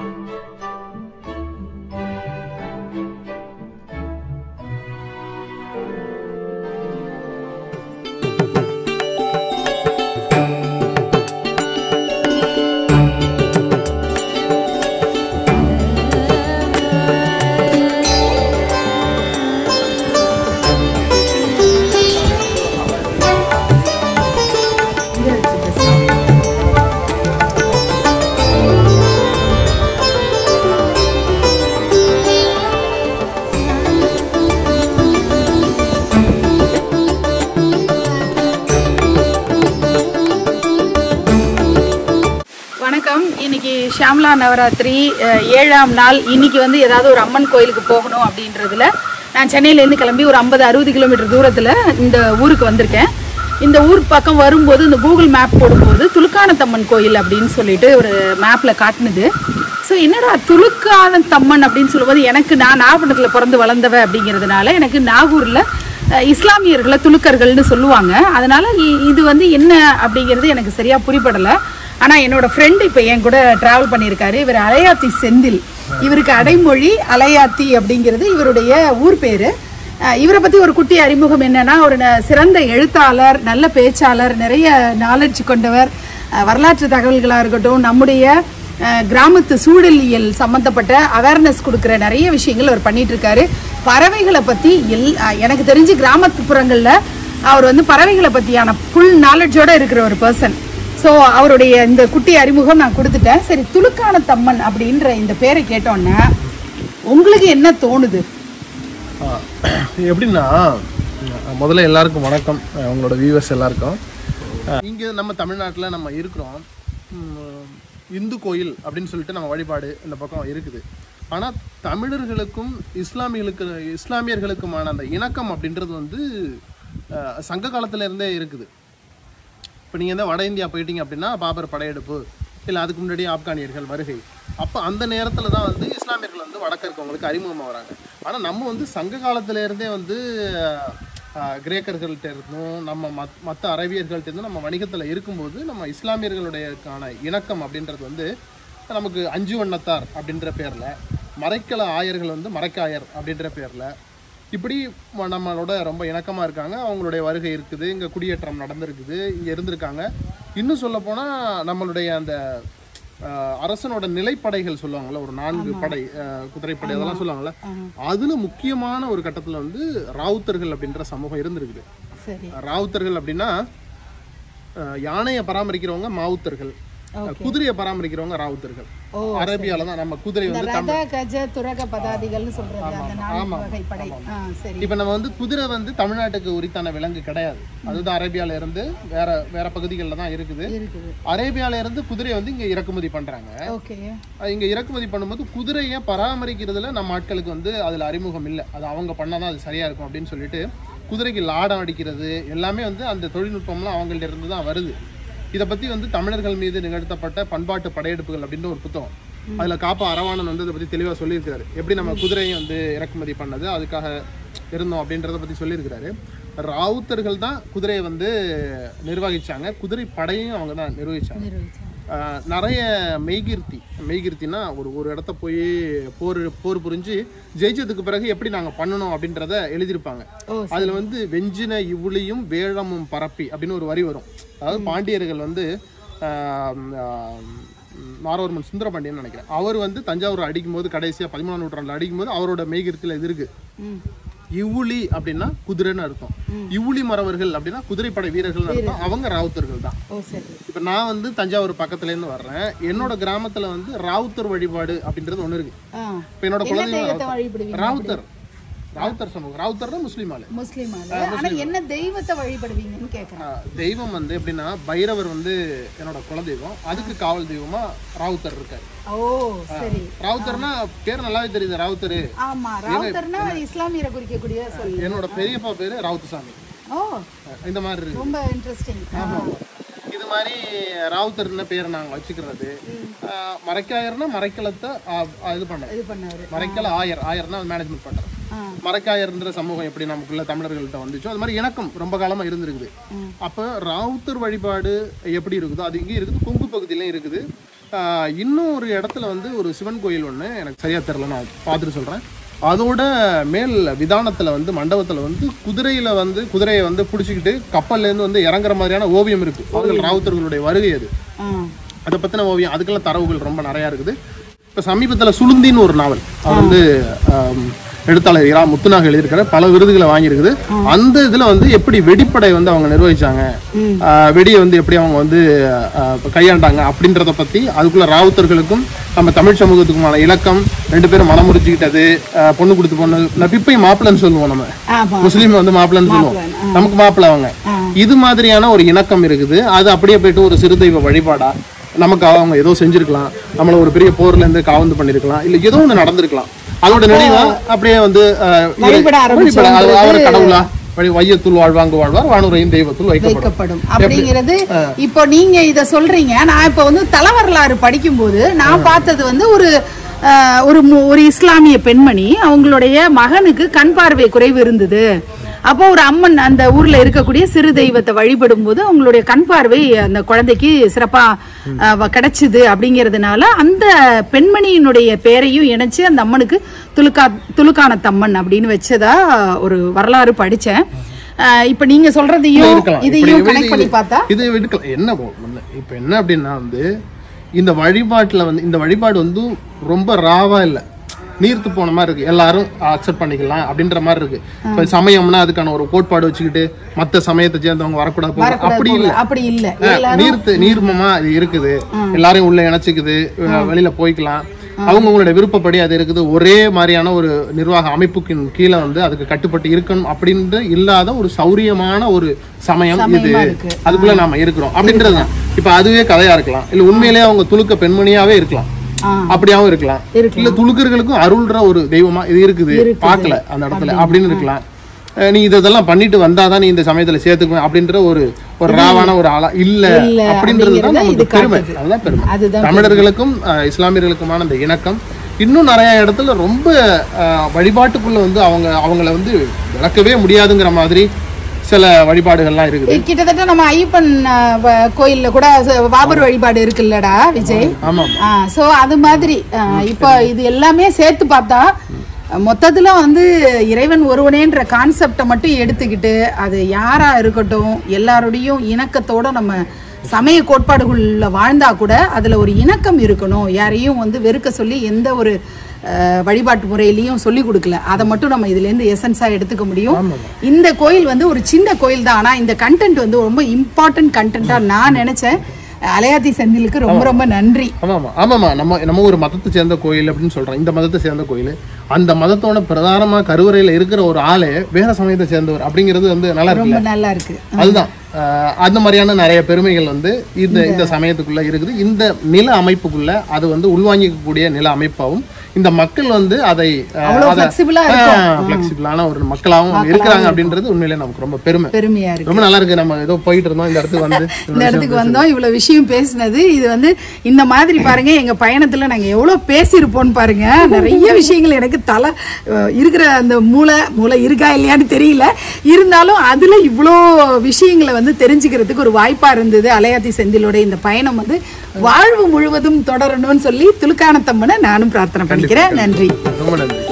வணக்கம் இன்னைக்கு ஷாம்லா நவராத்திரி அஹ், ஏழாம் நாள் இன்னைக்கு வந்து ஏதாவது ஒரு அம்மன் கோயிலுக்கு போகணும் அப்படின்றதுல நான் சென்னையிலேருந்து கிளம்பி ஒரு ஐம்பது அறுபது கிலோமீட்டர் தூரத்தில் இந்த ஊருக்கு வந்திருக்கேன் இந்த ஊர் பக்கம் வரும்போது இந்த கூகுள் மேப் போடும்போது துலுக்கானத்தம்மன் கோயில் அப்படின்னு சொல்லிட்டு ஒரு மேப்பில் காட்டுனது ஸோ என்னடா துலுக்கானத்தம்மன் அப்படின்னு சொல்லும்போது எனக்கு நான் நாகப்பட்டினத்தில் பிறந்து வளர்ந்தவ அப்படிங்கிறதுனால எனக்கு நாகூரில் அஹ், இஸ்லாமியர்களை துலுக்கர்கள்னு சொல்லுவாங்க அதனால இ- இது வந்து என்ன அப்படிங்கிறது எனக்கு சரியா புரிபடலை ஆனா என்னோட ஃப்ரெண்டு இப்போ என் கூட டிராவல் பண்ணியிருக்காரு இவர் அலையாத்தி செந்தில் இவருக்கு அடைமொழி அலையாத்தி அப்படிங்கிறது இவருடைய ஊர் பேரு அஹ், இவரை பத்தி ஒரு குட்டி அறிமுகம் என்னன்னா ஒரு ந- சிறந்த எழுத்தாளர் நல்ல பேச்சாளர் நிறைய நாலேஜ் கொண்டவர் அஹ், வரலாற்று தகவல்களாக இருக்கட்டும் நம்முடைய அஹ், கிராமத்து சூழலியல் சம்மந்தப்பட்ட அவேர்னஸ் கொடுக்குற நிறைய விஷயங்கள் அவர் பண்ணிட்டு இருக்காரு பறவைகளை பற்றி எல் அஹ், எனக்கு தெரிஞ்சு கிராமப்புறங்களில் அவர் வந்து பறவைகளை பற்றியான ஃபுல் நாலேஜோட இருக்கிற ஒரு பர்சன் ஸோ அவருடைய இந்த குட்டி அறிமுகம் நான் கொடுத்துட்டேன் சரி துலுக்கான தம்மன் அப்படின்ற இந்த பேரை கேட்டோன்னே உங்களுக்கு என்ன தோணுது ஆ, எப்படின்னா முதல்ல எல்லாருக்கும் வணக்கம் அஹ் உங்களோட வியூவர்ஸ் எல்லாருக்கும் இங்கே நம்ம தமிழ்நாட்டில் நம்ம இருக்கிறோம் ம், இந்து கோயில் அப்படின்னு சொல்லிட்டு நம்ம வழிபாடு இந்த பக்கம் இருக்குது ஆனால் தமிழர்களுக்கும் இஸ்லாமியர்களுக்கு இஸ்லாமியர்களுக்குமான அந்த இணக்கம் அப்படின்றது வந்து அஹ், சங்க காலத்துல இருந்தே இருக்குது இப்போ நீங்கள் வந்து வட இந்தியா போயிட்டீங்க அப்படின்னா பாபர் படையெடுப்பு இல்லை அதுக்கு முன்னாடி ஆப்கானியர்கள் வருகை அப்போ அந்த நேரத்தில் தான் வந்து இஸ்லாமியர்கள் வந்து வடக்க இருக்கவங்களுக்கு அறிமுகமாக வராங்க ஆனால் நம்ம வந்து சங்க காலத்துல இருந்தே வந்து ஆஹ், கிரேக்கர்கள்ட்ட இருந்தும் நம்ம மத் மற்ற அரபியர்கள்ட்ட இருந்தும் நம்ம வணிகத்தில் இருக்கும்போது நம்ம இஸ்லாமியர்களுடையக்கான இணக்கம் அப்படின்றது வந்து நமக்கு அஞ்சு வண்ணத்தார் அப்படின்ற பேரில் மறைக்கல ஆயர்கள் வந்து மறைக்காயர் அப்படின்ற பேரில் இப்படி ம- நம்மளோட ரொம்ப இணக்கமாக இருக்காங்க அவங்களுடைய வருகை இருக்குது இங்கே குடியேற்றம் நடந்திருக்குது இங்கே இருந்திருக்காங்க இன்னும் சொல்ல போனால் நம்மளுடைய அந்த அஹ், அரசனோட நிலைப்படைகள் சொல்லுவாங்கல்ல ஒரு நான்கு படை அஹ், குதிரைப்படை அதெல்லாம் சொல்லுவாங்கல்ல அதுல முக்கியமான ஒரு கட்டத்துல வந்து ராவுத்தர்கள் அப்படின்ற சமூகம் இருந்திருக்குது சரி ராவுத்தர்கள் அப்படின்னா அஹ், யானையை பராமரிக்கிறவங்க மாவுத்தர்கள் குதிரையை பராமரிக்கிறவங்க ராவுத்தர்கள் ஓ, அரேபியால தான் நம்ம குதிரை இந்த வந்து ரத கஜ துரக பதாதிகள்னு சொல்றது அந்த நான்கு வகை படை ஆ சரி இப்போ நம்ம வந்து குதிரை வந்து தமிழ்நாட்டுக்கு உரித்தான விலங்கு கிடையாது அதுதான் அரேபியால இருந்து வேற வேற பகுதிகளில் தான் இருக்குது இருக்குது அரேபியால இருந்து குதிரையை வந்து இங்க இறக்குமதி பண்றாங்க ஓகே அது இங்க இறக்குமதி பண்ணும்போது குதிரையை பராமரிக்கிறதுல நம்ம ஆட்களுக்கு வந்து அதுல அறிமுகம் இல்லை அது அவங்க பண்ணாதான் அது சரியா இருக்கும் அப்படின்னு சொல்லிட்டு குதிரைக்கு லாடம் அடிக்கிறது எல்லாமே வந்து அந்த தொழில்நுட்பம்லாம் அவங்கள்ட்ட இருந்து தான் வருது இதை பத்தி வந்து தமிழர்கள் மீது நிகழ்த்தப்பட்ட பண்பாட்டு படையெடுப்புகள் அப்படின்ற ஒரு புத்தகம் அதுல காப்பா அரவாணன் வந்து இதை பத்தி தெளிவா சொல்லியிருக்காரு எப்படி நம்ம குதிரையை வந்து இறக்குமதி பண்ணது அதுக்காக இருந்தோம் அப்படின்றத பத்தி சொல்லியிருக்கிறாரு ராவுத்தர்கள் தான் குதிரையை வந்து நிர்வகிச்சாங்க குதிரை படையும் அவங்க தான் நிர்வகிச்சாங்க நிரூபிச்சாங்க ஆஹ் நிறைய மெய்கீர்த்தி மெய்கீர்த்தினா ஒரு ஒரு இடத்த போய் போர் போர் புரிஞ்சு ஜெயிச்சதுக்கு பிறகு எப்படி நாங்கள் பண்ணணும் அப்படின்றத எழுதியிருப்பாங்க ஓ அதில் வந்து வெஞ்சின இவுளியும் வேழமும் பரப்பி அப்படின்னு ஒரு வரி வரும் அதாவது பாண்டியர்கள் வந்து ஆஹ் ஆஹ் மாரவர்மன் சுந்தரபாண்டியன் நினைக்கிறேன் அவர் வந்து தஞ்சாவூர் அடிக்கும்போது கடைசியாக பதிமூணாம் நூற்றாண்டில் அடிக்கும்போது அவரோட மெய்கீர்த்தியில் இது இருக்கு ம் இவுளி அப்படின்னா குதிரைன்னு அர்த்தம் இவுளி மறவர்கள் அப்படின்னா குதிரைப்படை வீரர்கள் அர்த்தம் அவங்க ராவுத்தர்கள் தான் ஓ சரி இப்போ நான் வந்து தஞ்சாவூர் பக்கத்துலேருந்து வர்றேன் என்னோட கிராமத்தில் வந்து ராவுத்தர் வழிபாடு அப்படின்றது ஒன்று இருக்கு ஆ இப்போ என்னோட என்ன தெய்வத்தை குழந்தைங்க வழிபடுவீங்க ராவுத்தர் ராவுத்தர் சமூகம் ராவுத்தர்னா முஸ்லீம் ஆளு முஸ்லீம் ஆளு ஆனா என்ன தெய்வத்தை வழிபடுவீங்கன்னு கேக்குறேன் ஆஹ் தெய்வம் வந்து எப்படின்னா பைரவர் வந்து என்னோட குலதெய்வம் அதுக்கு காவல் தெய்வமா ராவுத்தர் இருக்காரு ஓ சரி ராவுத்தர்னா பேர் நல்லாவே தெரியுது ராவுத்தர் ஆமா ராவுத்தர்னா இஸ்லாமியரை குறிக்கக்கூடிய சொல்லு என்னோட பெரியப்பா பேரு ராவுத்தசாமி ஓ ஆஹ் இந்த மாதிரி இருக்கு ரொம்ப இன்ட்ரெஸ்டிங் இது மாதிரி ராவுத்தர்னு பேர் நாங்கள் வச்சுக்கிறது ஆஹ் மறைக்காயர்னா மறைக்கலத்தை ஆஹ் இது பண்ணது இது பண்ணாரு மறைக்கல ஆயர் ஆயர்னா மேனேஜ்மெண்ட் பண்றது ஆ. மறைக்காயர்ன்ற சமூகம் எப்படி நமக்குள்ள தமிழர்கள்ட்ட வந்துச்சோ அது மாதிரி இணக்கம் ரொம்ப காலமா இருந்திருக்குது அப்போ ராவுத்தர் வழிபாடு எப்படி இருக்குதோ அது இங்கே இருக்குது கொங்கு பகுதியிலையும் இருக்குது ஆஹ் இன்னும் ஒரு இடத்துல வந்து ஒரு சிவன் கோயில் ஒன்று எனக்கு சரியா தெரியல நான் பார்த்துட்டு சொல்கிறேன் அதோட மேல் விதானத்தில் வந்து மண்டபத்தில் வந்து குதிரையில் வந்து குதிரையை வந்து பிடிச்சிக்கிட்டு கப்பல்லேருந்து வந்து இறங்குற மாதிரியான ஓவியம் இருக்குது அவர்கள் ராவுத்தர்களுடைய வருகை அது ஆ. அதை பற்றின ஓவியம் அதுக்கெல்லாம் தரவுகள் ரொம்ப நிறையா இருக்குது இப்போ சமீபத்தில் சுளுந்தின்னு ஒரு நாவல் அது வந்து ஆம், எழுத்தாளர் இரா முத்துனாக எழுதியிருக்கிற பல விருதுகளை வாங்கியிருக்குது அந்த இதில் வந்து எப்படி வெடிப்படை வந்து அவங்க நிர்வகிச்சாங்க ஆ, வெடியை வந்து எப்படி அவங்க வந்து ஆ, கையாண்டாங்க அப்படின்றத பற்றி அதுக்குள்ள ராவுத்தர்களுக்கும் நம்ம தமிழ் சமூகத்துக்குமான இலக்கம் ரெண்டு பேரும் மனம் முறிச்சுக்கிட்டது ஆ, பொண்ணு கொடுத்து பொண்ணு நான் பிப்பை மாப்பிள்ளைன்னு சொல்லுவோம் நம்ம ஆமா முஸ்லீம் வந்து மாப்பிள்ளைன்னு சொல்லுவோம் நமக்கு மாப்பிள்ளை அவங்க இது மாதிரியான ஒரு இணக்கம் இருக்குது அது அப்படியே போயிட்டு ஒரு சிறு தெய்வ வழிபாடா நமக்கு அவங்க ஏதோ செஞ்சிருக்கலாம் நம்மள ஒரு பெரிய போர்ல இருந்து காவந்து பண்ணிருக்கலாம் இல்ல ஏதோ ஒண்ணு நடந்திருக்கலாம் அதோட நினைவா அப்படியே வந்து அஹ், இறை- வழிபட ஆரம்பிச்சோம் வழிபட, அது அவர் கடவுளா வழி வையத்துள் வாழ்வாங்கு வாழ்வார் வானுரையும் தெய்வத்துள் வைக்கப்படும் வைக்கப்படும் அப்படிங்கிறது இப்போ நீங்க இத சொல்றீங்க நான் இப்போ வந்து தலவரலாறு படிக்கும்போது நான் பார்த்தது வந்து ஒரு அஹ், ஒரு மு- ஒரு இஸ்லாமிய பெண்மணி அவங்களுடைய மகனுக்கு கண் பார்வை குறைவு இருந்தது அப்போ ஒரு அம்மன் அந்த ஊர்ல இருக்கக்கூடிய சிறு தெய்வத்தை வழிபடும் போது அவங்களுடைய கண் பார்வை அந்த குழந்தைக்கு சிறப்பா அஹ், வ- கிடைச்சுது அப்படிங்கிறதுனால அந்த பெண்மணியினுடைய பேரையும் இணைச்சு அந்த அம்மனுக்கு துலுக்கா துலுக்கானத்தம்மன் அப்படின்னு வச்சதா ஒரு வரலாறு படிச்சேன் அஹ் இப்ப நீங்க சொல்றதையும் இருக்கலாம். இதையும் இப்படி கனெக்ட் பண்ணி இது- பார்த்தா இது எடுக்கலாம் என்ன போ- ஒண்ணு. இப்ப என்ன அப்படின்னா வந்து இந்த வழிபாட்டுல வந்து இந்த வழிபாடு வந்து ரொம்ப ராவா இல்ல நீர்த்து போன மாதிரி இருக்கு எல்லாரும் அக்செப்ட் பண்ணிக்கலாம் அப்படின்ற மாதிரி இருக்கு இப்ப சமயம்னா அதுக்கான ஒரு கோட்பாடு வச்சுக்கிட்டு மத்த சமயத்தை சேர்ந்தவங்க வரக்கூடாது போக- அப்படி இல்ல அப்படி இல்ல நீர்த்து நீர்மமா இது இருக்குது எல்லாரையும் உள்ள இணைச்சிக்குது அஹ் வெளியில போய்க்கலாம் அவங்கவுங்களோட விருப்பப்படி அது இருக்குது ஒரே மாதிரியான ஒரு நிர்வாக அமைப்புக்கு கீழே வந்து அதுக்கு கட்டுப்பட்டு இருக்கணும் அப்படின்ற இல்லாத ஒரு சௌரியமான ஒரு சமயம் இது சமயமா இருக்கு. அதுக்குள்ள நாம இருக்கிறோம் அப்படின்றது தான் இப்ப அதுவே கதையா இருக்கலாம் இல்ல உண்மையிலேயே அவங்க துளுக்க பெண்மணியாவே இருக்கலாம் ஆ. அப்படியாவும் இருக்கலாம் இருக்கலாம். இல்ல துளுக்கர்களுக்கும் அருள்ற ஒரு தெய்வமா இது இருக்குது பார்க்கல அந்த இடத்துல அப்படின்னு இருக்கலாம் அஹ் நீ இதெல்லாம் பண்ணிட்டு வந்தாதான் நீ இந்த சமயத்துல சேர்த்துக்குவேன் அப்படின்ற ஒரு ஒரு ராவான ஒரு ஆளா இல்ல இல்ல அப்படின்றது தான் அப்படிங்கிறத நமக்கு இது பெருமை காட்டுது. அதுதான் பெருமை அதுதான் தமிழர்களுக்கும் அஹ், இஸ்லாமியர்களுக்குமான அந்த இணக்கம் இன்னும் நிறைய இடத்துல ரொம்ப அஹ், வழிபாட்டுக்குள்ள வந்து அவங்க அவங்கள வந்து விளக்கவே முடியாதுங்கிற மாதிரி சில வழிபாடுகள்லாம் இருக்குது கிட்டத்தட்ட நம்ம ஐயப்பன் அஹ், வ- கோயில்ல கூட ச- பாபர் வழிபாடு இருக்குல்லடா விஜய் ஆமா சோ அது மாதிரி அஹ், இப்போ இது எல்லாமே சேர்த்து பார்த்தா அஹ், மொத்தத்துல வந்து இறைவன் ஒருவனேன்ற கான்செப்டை மட்டும் எடுத்துக்கிட்டு அது யாரா இருக்கட்டும் எல்லாரோடையும் இணக்கத்தோட நம்ம சமய கோட்பாடுகள்ல வாழ்ந்தா கூட அதுல ஒரு இணக்கம் இருக்கணும் யாரையும் வந்து வெறுக்க சொல்லி எந்த ஒரு அஹ், வழிபாட்டு முறையிலையும் சொல்லி கொடுக்கல அதை மட்டும் நம்ம இதுல இருந்து எசன்ஸா எடுத்துக்க முடியும் இந்த கோயில் வந்து ஒரு சின்ன கோயில் தான் ஆனா இந்த கண்டென்ட் வந்து ரொம்ப இம்பார்ட்டன்ட் கண்டென்ட்டா நான் நினைச்சேன் அலையாத்தி செந்திலுக்கு ரொம்ப ரொம்ப நன்றி ஆமாமா ஆமாமா நம்ம நம்ம ஒரு மதத்தை சேர்ந்த கோயில் அப்படின்னு சொல்றோம் இந்த மதத்தை சேர்ந்த கோயில் அந்த மதத்தோட பிரதானமா கருவறையில இருக்கிற ஒரு ஆளே வேற சமயத்தை சேர்ந்தவர் அப்படிங்கிறது வந்து நல்லா இருக்குல்ல ரொம்ப நல்லா இருக்கு அதுதான் அஹ் அந்த மாதிரியான நிறைய பெருமைகள் வந்து இந்த இந்த சமயத்துக்குள்ள இருக்குது இந்த நில அமைப்புக்குள்ள அது வந்து உள்வாங்கிக்கக்கூடிய நில அமைப்பாகவும் இந்த மக்கள் வந்து அதை அஹ், அவ்வளவு அதை flexible-ஆ இருக்கும். ஃபிளெக்சிபிளான ஒரு மக்களாகவும் அவங்க இருக்கிறாங்க அப்படின்றது உண்மையிலே நமக்கு ரொம்ப பெருமை பெருமையா இருக்கு ரொம்ப நல்லா இருக்கு நம்ம ஏதோ போயிட்டு இருந்தோம் இந்த இடத்துக்கு வந்து இந்த இடத்துக்கு வந்தோம் இவ்வளவு விஷயம் பேசினது இது வந்து இந்த மாதிரி பாருங்க எங்க பயணத்துல நாங்க எவ்வளவு பேசியிருப்போம்னு பாருங்க நிறைய விஷயங்கள் எனக்கு தலை அஹ், இருக்கிற அந்த மூளை மூளை இருக்கா இல்லையான்னு தெரியல இருந்தாலும் அதுல இவ்வளோ விஷயங்களை வந்து தெரிஞ்சுக்கிறதுக்கு ஒரு வாய்ப்பா இருந்தது அலையாத்தி செந்திலோட இந்த பயணம் வந்து வாழ்வு முழுவதும் தொடரணும்னு சொல்லி துலுக்கானத்தம்மனை நானும் பிரார்த்தனை பண்ணிக்கிறேன் நன்றி ரொம்ப நன்றி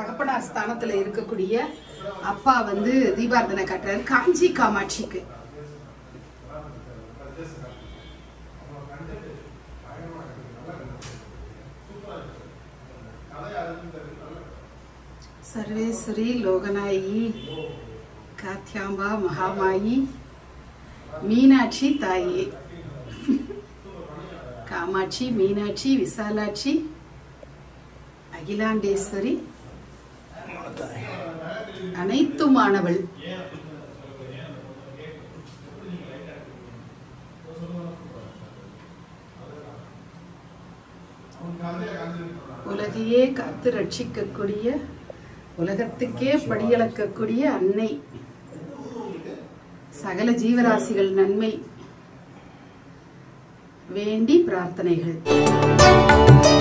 தகப்பனார் ஸ்தானத்துல இருக்கக்கூடிய அப்பா வந்து தீபார்த்தனை காட்டுறாரு காஞ்சி காமாட்சிக்கு சர்வேஸ்வரி லோகநாயகி காத்யாம்பா மகாமாயி மீனாட்சி தாயே காமாட்சி மீனாட்சி விசாலாட்சி அகிலாண்டேஸ்வரி அனைத்துமானவள் உலகையே காத்து ரட்சிக்கக்கூடிய உலகத்துக்கே படியளக்கக்கூடிய அன்னை சகல ஜீவராசிகள் நன்மை வேண்டி பிரார்த்தனைகள்